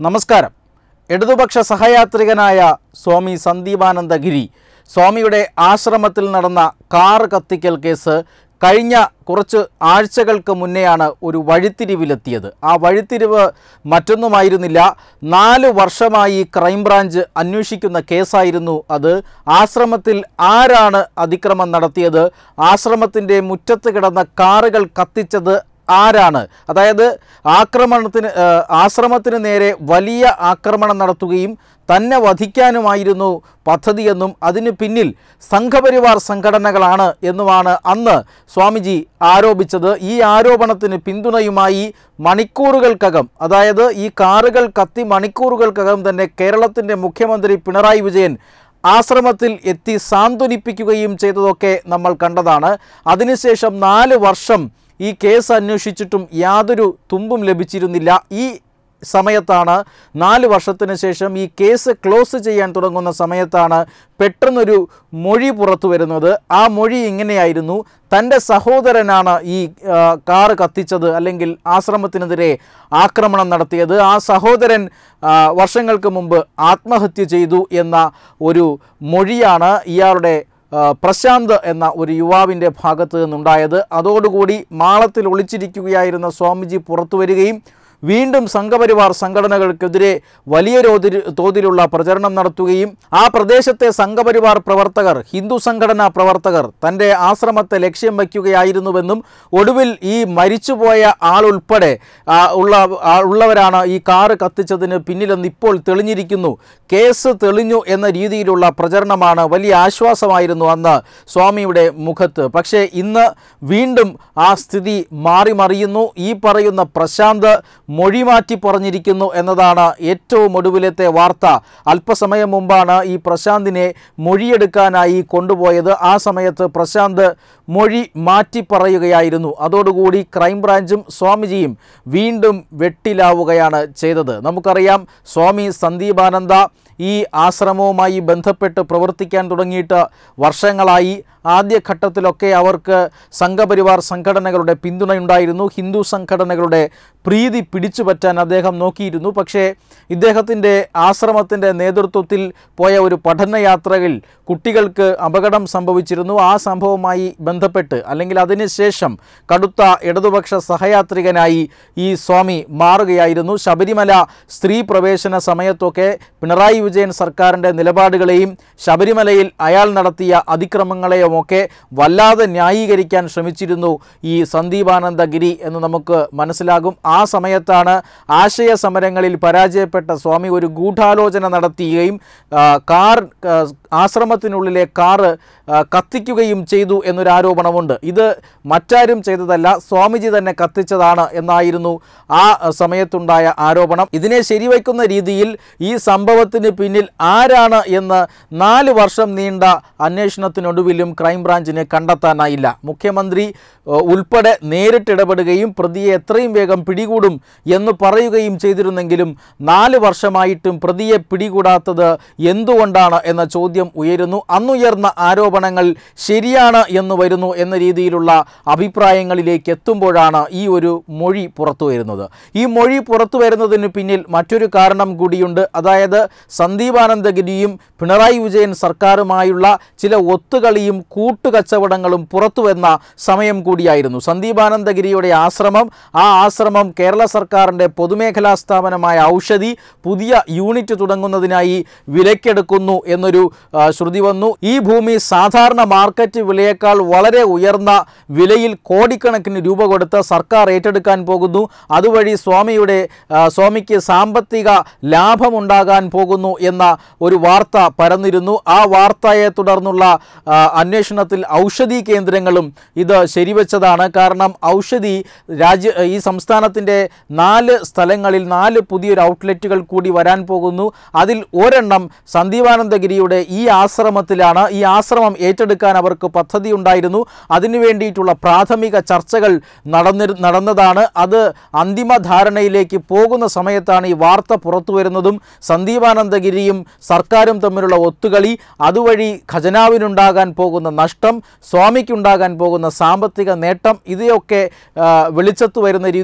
നമസ്കാരം ഇടതുപക്ഷ സഹയാത്രികനായ സ്വാമി സന്ദീപാനന്ദഗിരി സ്വാമിയുടെ ആശ്രമത്തിൽ നടന്ന കാർ കത്തിക്കൽ കേസ് കഴിഞ്ഞ കുറച്ച് ആഴ്ചകൾക്ക് മുന്നെയാണ് ഒരു വഴിത്തിരിവിലെത്തിയത് ആ വഴിത്തിരിവ് മറ്റൊന്നുമായിരുന്നില്ല നാല് വർഷമായി ക്രൈംബ്രാഞ്ച് അന്വേഷിക്കുന്ന കേസായിരുന്നു അത് ആശ്രമത്തിൽ ആരാണ് അതിക്രമം നടത്തിയത് ആശ്രമത്തിൻ്റെ മുറ്റത്ത് കിടന്ന കാറുകൾ കത്തിച്ചത് ആരാണ് അതായത് ആക്രമണത്തിന് ആ, ആശ്രമത്തിന് നേരെ വലിയ ആക്രമണം നടത്തുകയും തന്നെ വധിക്കാനുമായിരുന്നു പദ്ധതിയെന്നും അതിന് പിന്നിൽ സംഘപരിവാർ സംഘടനകളാണ് എന്നുമാണ് അന്ന് സ്വാമിജി ആരോപിച്ചത് ഈ ആരോപണത്തിന് പിന്തുണയുമായി മണിക്കൂറുകൾക്കകം അതായത് ഈ കാറുകൾ കത്തി മണിക്കൂറുകൾക്കകം തന്നെ കേരളത്തിൻ്റെ മുഖ്യമന്ത്രി പിണറായി വിജയൻ ആശ്രമത്തിൽ എത്തി സാന്ത്വനിപ്പിക്കുകയും ചെയ്തതൊക്കെ നമ്മൾ കണ്ടതാണ് അതിനുശേഷം നാല് വർഷം ഈ കേസ് അന്വേഷിച്ചിട്ടും യാതൊരു തുമ്പും ലഭിച്ചിരുന്നില്ല ഈ സമയത്താണ് നാല് വർഷത്തിന് ശേഷം ഈ കേസ് ക്ലോസ് ചെയ്യാൻ തുടങ്ങുന്ന സമയത്താണ് പെട്ടെന്നൊരു മൊഴി പുറത്തു വരുന്നത് ആ മൊഴി ഇങ്ങനെയായിരുന്നു തൻ്റെ സഹോദരനാണ് ഈ ആ, കാറ് കത്തിച്ചത് അല്ലെങ്കിൽ ആശ്രമത്തിനെതിരെ ആക്രമണം നടത്തിയത് ആ സഹോദരൻ ആ, വർഷങ്ങൾക്ക് മുമ്പ് ആത്മഹത്യ ചെയ്തു എന്ന ഒരു മൊഴിയാണ് ഇയാളുടെ ആ, പ്രശാന്ത് എന്ന ഒരു യുവാവിൻ്റെ ഭാഗത്ത് നിന്നുണ്ടായത് അതോടുകൂടി മാളത്തിൽ ഒളിച്ചിരിക്കുകയായിരുന്ന സ്വാമിജി പുറത്തു വരികയും വീണ്ടും സംഘപരിവാർ സംഘടനകൾക്കെതിരെ വലിയ തോതിൽ തോതിലുള്ള പ്രചരണം നടത്തുകയും ആ പ്രദേശത്തെ സംഘപരിവാർ പ്രവർത്തകർ ഹിന്ദു സംഘടനാ പ്രവർത്തകർ തൻ്റെ ആശ്രമത്തെ ലക്ഷ്യം വയ്ക്കുകയായിരുന്നുവെന്നും ഒടുവിൽ ഈ മരിച്ചുപോയ ആളുൾപ്പെടെ ആ, ഉള്ള ആ, ഉള്ളവരാണ് ഈ കാറ് കത്തിച്ചതിന് പിന്നിലെന്ന് ഇപ്പോൾ തെളിഞ്ഞിരിക്കുന്നു കേസ് തെളിഞ്ഞു എന്ന രീതിയിലുള്ള പ്രചരണമാണ് വലിയ ആശ്വാസമായിരുന്നു അന്ന് സ്വാമിയുടെ മുഖത്ത് പക്ഷേ ഇന്ന് വീണ്ടും ആ സ്ഥിതി മാറി മറിയുന്നു ഈ പറയുന്ന പ്രശാന്ത് മൊഴി മാറ്റി പറഞ്ഞിരിക്കുന്നു എന്നതാണ് ഏറ്റവും ഒടുവിലത്തെ വാർത്ത അല്പസമയം മുമ്പാണ് ഈ പ്രശാന്തിനെ മൊഴിയെടുക്കാനായി കൊണ്ടുപോയത് ആ സമയത്ത് പ്രശാന്ത് മൊഴി മാറ്റി പറയുകയായിരുന്നു അതോടുകൂടി ക്രൈംബ്രാഞ്ചും സ്വാമിജിയും വീണ്ടും വെട്ടിലാവുകയാണ് ചെയ്തത് നമുക്കറിയാം സ്വാമി സന്ദീപാനന്ദ ഈ ആശ്രമവുമായി ബന്ധപ്പെട്ട് പ്രവർത്തിക്കാൻ തുടങ്ങിയിട്ട് വർഷങ്ങളായി ആദ്യഘട്ടത്തിലൊക്കെ അവർക്ക് സംഘപരിവാർ സംഘടനകളുടെ പിന്തുണയുണ്ടായിരുന്നു ഹിന്ദു സംഘടനകളുടെ പ്രീതി പിടിച്ചുപറ്റാൻ അദ്ദേഹം നോക്കിയിരുന്നു പക്ഷേ ഇദ്ദേഹത്തിൻ്റെ ആശ്രമത്തിൻ്റെ നേതൃത്വത്തിൽ പോയ ഒരു പഠനയാത്രയിൽ കുട്ടികൾക്ക് അപകടം സംഭവിച്ചിരുന്നു ആ സംഭവവുമായി ബന്ധപ്പെട്ട് അല്ലെങ്കിൽ അതിനുശേഷം കടുത്ത ഇടതുപക്ഷ സഹയാത്രികനായി ഈ സ്വാമി മാറുകയായിരുന്നു ശബരിമല സ്ത്രീ പ്രവേശന സമയത്തൊക്കെ പിണറായി വിജയൻ സർക്കാരിൻ്റെ നിലപാടുകളെയും ശബരിമലയിൽ അയാൾ നടത്തിയ അതിക്രമങ്ങളെയുമൊക്കെ വല്ലാതെ ന്യായീകരിക്കാൻ ശ്രമിച്ചിരുന്നു ഈ സന്ദീപാനന്ദഗിരി എന്ന് നമുക്ക് മനസ്സിലാകും ആ സമയത്താണ് ആശയ സമരങ്ങളിൽ പരാജയപ്പെട്ട സ്വാമി ഒരു ഗൂഢാലോചന നടത്തുകയും ആ, കാർ ആ, ആശ്രമത്തിനുള്ളിലെ കാറ് ആ, കത്തിക്കുകയും ചെയ്തു എന്നൊരു ആരോപണമുണ്ട് ഇത് മറ്റാരും ചെയ്തതല്ല സ്വാമിജി തന്നെ കത്തിച്ചതാണ് എന്നായിരുന്നു ആ സമയത്തുണ്ടായ ആരോപണം ഇതിനെ ശരിവയ്ക്കുന്ന രീതിയിൽ ഈ സംഭവത്തിന് പിന്നിൽ ആരാണ് എന്ന് നാല് വർഷം നീണ്ട അന്വേഷണത്തിനൊടുവിലും ക്രൈംബ്രാഞ്ചിന് കണ്ടെത്താനായില്ല മുഖ്യമന്ത്രി ഏഹ്, ഉൾപ്പെടെ നേരിട്ടിടപെടുകയും പ്രതിയെ എത്രയും വേഗം പിടികൂടും എന്ന് പറയുകയും ചെയ്തിരുന്നെങ്കിലും നാല് വർഷമായിട്ടും പ്രതിയെ പിടികൂടാത്തത് എന്തുകൊണ്ടാണ് എന്ന ചോദ്യം ഉയരുന്നു അന്നുയർന്ന ആരോപണങ്ങൾ ശരിയാണ് എന്ന് വരുന്നു എന്ന രീതിയിലുള്ള അഭിപ്രായങ്ങളിലേക്ക് എത്തുമ്പോഴാണ് ഈ ഒരു മൊഴി പുറത്തു വരുന്നത് ഈ മൊഴി പുറത്തു വരുന്നതിന് പിന്നിൽ മറ്റൊരു കാരണം കൂടിയുണ്ട് അതായത് സന്ദീപാനന്ദഗിരിയും പിണറായി വിജയൻ സർക്കാരുമായുള്ള ചില ഒത്തുകളിയും കൂട്ടുകച്ചവടങ്ങളും പുറത്തു വന്ന സമയം കൂടിയായിരുന്നു സന്ദീപാനന്ദഗിരിയുടെ ആശ്രമം ആ ആശ്രമം കേരള സർക്കാരിൻ്റെ പൊതുമേഖലാ സ്ഥാപനമായ ഔഷധി പുതിയ യൂണിറ്റ് തുടങ്ങുന്നതിനായി വിലക്കെടുക്കുന്നു എന്നൊരു ആ, ശ്രുതി വന്നു ഈ ഭൂമി സാധാരണ മാർക്കറ്റ് വിലയേക്കാൾ വളരെ ഉയർന്ന വിലയിൽ കോടിക്കണക്കിന് രൂപ കൊടുത്ത് സർക്കാർ ഏറ്റെടുക്കാൻ പോകുന്നു അതുവഴി സ്വാമിയുടെ ആ, സ്വാമിക്ക് സാമ്പത്തിക ലാഭമുണ്ടാകാൻ പോകുന്നു എന്ന ഒരു വാർത്ത പരന്നിരുന്നു ആ വാർത്തയെ തുടർന്നുള്ള ആ, അന്വേഷണത്തിൽ ഔഷധി കേന്ദ്രങ്ങളും ഇത് ശരിവെച്ചതാണ് കാരണം ഔഷധി രാജ്യ ഈ സംസ്ഥാനത്തിൻ്റെ നാല് സ്ഥലങ്ങളിൽ നാല് പുതിയൊരു ഔട്ട്ലെറ്റുകൾ കൂടി വരാൻ പോകുന്നു അതിൽ ഒരെണ്ണം സന്ദീപാനന്ദഗിരിയുടെ ഈ ആശ്രമത്തിലാണ് ഈ ആശ്രമം ഏറ്റെടുക്കാൻ അവർക്ക് പദ്ധതി ഉണ്ടായിരുന്നു അതിനു വേണ്ടിയിട്ടുള്ള പ്രാഥമിക ചർച്ചകൾ നടന്നി നടന്നതാണ് അത് അന്തിമ ധാരണയിലേക്ക് പോകുന്ന സമയത്താണ് ഈ വാർത്ത പുറത്തു വരുന്നതും സന്ദീപാനന്ദഗിരിയും സർക്കാരും തമ്മിലുള്ള ഒത്തുകളി അതുവഴി ഖജനാവിനുണ്ടാകാൻ പോകുന്ന നഷ്ടം സ്വാമിക്കുണ്ടാകാൻ പോകുന്ന സാമ്പത്തിക നേട്ടം ഇവയൊക്കെ ആ, വെളിച്ചത്ത് വരുന്ന രീതിയിലുള്ള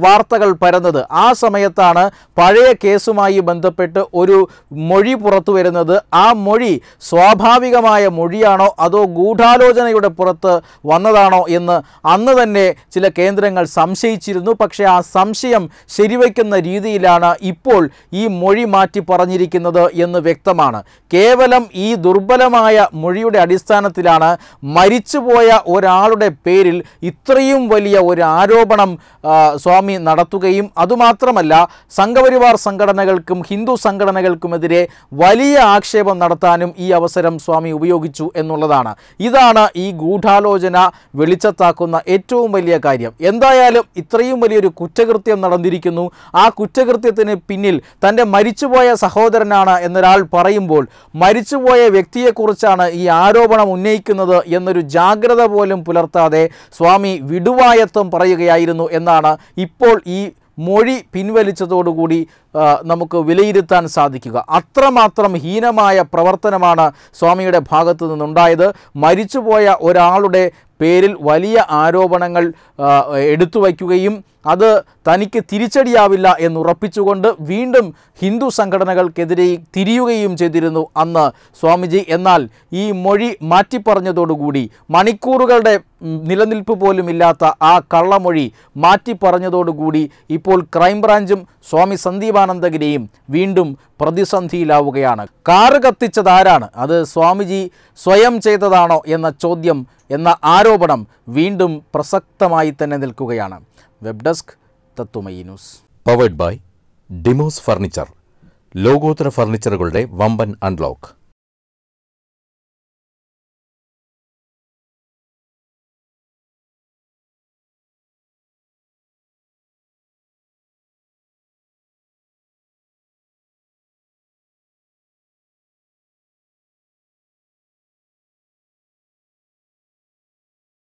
വാർത്തകൾ പരന്നത് ആ സമയത്താണ് പഴയ കേസുമായി ബന്ധപ്പെട്ട് ഒരു മൊഴി പുറത്തു വരുന്നത് ആ മൊഴി സ്വാഭാവികമായ മൊഴിയാണോ അതോ ഗൂഢാലോചനയുടെ പുറത്ത് വന്നതാണോ എന്ന് അന്ന് തന്നെ ചില കേന്ദ്രങ്ങൾ സംശയിച്ചിരുന്നു പക്ഷേ ആ സംശയം ശരിവയ്ക്കുന്ന രീതിയിലാണ് ഇപ്പോൾ ഈ മൊഴി മാറ്റി പറഞ്ഞിരിക്കുന്നത് എന്ന് വ്യക്തമാണ് കേവലം ഈ ദുർബലമായ മൊഴിയുടെ അടിസ്ഥാനത്തിലാണ് മരിച്ചുപോയ ഒരാളുടെ പേരിൽ ഇത്രയും വലിയ ഒരു ആരോപണം ആ, സ്വാമി നടത്തുകയും അതുമാത്രമല്ല സംഘപരിവാർ സംഘടനകൾക്കും ഹിന്ദു സംഘടനകൾക്കുമെതിരെ വലിയ ആക്ഷേപം നടത്താനും ഈ അവസരം സ്വാമി ഉപയോഗിച്ചു എന്നുള്ളതാണ് ഇതാണ് ഈ ഗൂഢാലോചന വെളിച്ചത്താക്കുന്ന ഏറ്റവും വലിയ കാര്യം എന്തായാലും ഇത്രയും വലിയൊരു കുറ്റകൃത്യം നടന്നിരിക്കുന്നു ആ കുറ്റകൃത്യത്തിന് പിന്നിൽ തൻ്റെ മരിച്ചുപോയ സഹോദരനാണ് എന്നൊരാൾ പറയുമ്പോൾ മരിച്ചുപോയ വ്യക്തിയെക്കുറിച്ചാണ് ഈ ആരോപണം ഉന്നയിക്കുന്നത് എന്നൊരു ജാഗ്രത പോലും പുലർത്താതെ സ്വാമി വിടുവായത്വം പറയുകയായിരുന്നു എന്നാണ് ഇപ്പോൾ ഈ മൊഴി പിൻവലിച്ചതോടുകൂടി ആ, നമുക്ക് വിലയിരുത്താൻ സാധിക്കുക അത്രമാത്രം ഹീനമായ പ്രവർത്തനമാണ് സ്വാമിയുടെ ഭാഗത്തു നിന്നുണ്ടായത് മരിച്ചുപോയ ഒരാളുടെ പേരിൽ വലിയ ആരോപണങ്ങൾ ആ, എടുത്തു വയ്ക്കുകയും അത് തനിക്ക് തിരിച്ചടിയാവില്ല എന്നുറപ്പിച്ചുകൊണ്ട് വീണ്ടും ഹിന്ദു സംഘടനകൾക്കെതിരെ തിരിയുകയും ചെയ്തിരുന്നു അന്ന് സ്വാമിജി എന്നാൽ ഈ മൊഴി മാറ്റിപ്പറഞ്ഞതോടുകൂടി മണിക്കൂറുകളുടെ ഉം, നിലനിൽപ്പ് പോലും ഇല്ലാത്ത ആ കള്ളമൊഴി മാറ്റിപ്പറഞ്ഞതോടുകൂടി ഇപ്പോൾ ക്രൈംബ്രാഞ്ചും സ്വാമി സന്ദീപാനന്ദഗിരിയും വീണ്ടും പ്രതിസന്ധിയിലാവുകയാണ് കാറ് കത്തിച്ചത് ആരാണ് അത് സ്വാമിജി സ്വയം ചെയ്തതാണോ എന്ന ചോദ്യം എന്ന ആരോപണം വീണ്ടും പ്രസക്തമായി തന്നെ നിൽക്കുകയാണ് വെബ് ഡെസ്ക് തത്തുമയി news powered by Demos furniture ലോകോത്തര ഫർണിച്ചറുകളുടെ വമ്പൻ അൺലോക്ക്